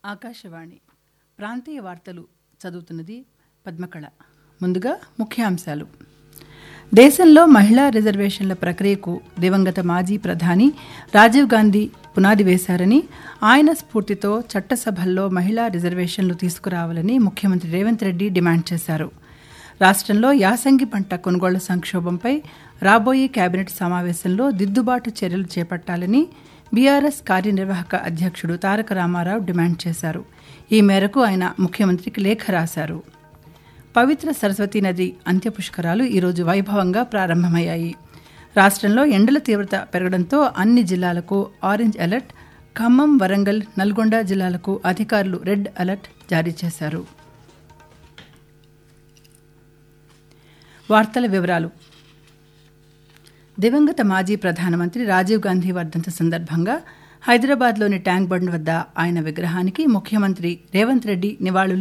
ఆకాశవాణి ప్రాంతీయ వార్తలు చదువుతున్నది పద్మకళ ముందుగా ముఖ్యాంశాలు దేశంలో మహిళా రిజర్వేషన్ల ప్రక్రియకు దివంగత మాజీ ప్రధాని రాజీవ్ గాంధీ పునాది వేశారని ఆయన స్ఫూర్తితో చట్టసభల్లో మహిళా రిజర్వేషన్లు తీసుకురావాలని ముఖ్యమంత్రి రేవంత్ రెడ్డి డిమాండ్ చేశారు రాష్ట్రంలో యాసంగి పంట కొనుగోళ్ల సంక్షోభంపై రాబోయే కేబినెట్ సమావేశంలో దిద్దుబాటు చర్యలు చేపట్టాలని బీఆర్ఎస్ కార్యనిర్వాహక అధ్యక్షుడు తారక రామారావు డిమాండ్ చేశారు ఈ మేరకు ఆయన ముఖ్యమంత్రికి లేఖ రాశారు పవిత్ర సరస్వతీ నది అంత్యపుష్కరాలు ఈరోజు వైభవంగా ప్రారంభమయ్యాయి రాష్ట్రంలో ఎండల తీవ్రత పెరగడంతో అన్ని జిల్లాలకు ఆరెంజ్ అలర్ట్ ఖమ్మం వరంగల్ నల్గొండ జిల్లాలకు అధికారులు రెడ్ అలర్ట్ జారీ చేశారు వార్తల వివరాలు దివంగత మాజీ ప్రధానమంత్రి రాజీవ్ గాంధీ వర్ధంతి సందర్భంగా హైదరాబాద్లోని ట్యాంక్ బండ్ వద్ద ఆయన విగ్రహానికి ముఖ్యమంత్రి రేవంత్ రెడ్డి నివాళులు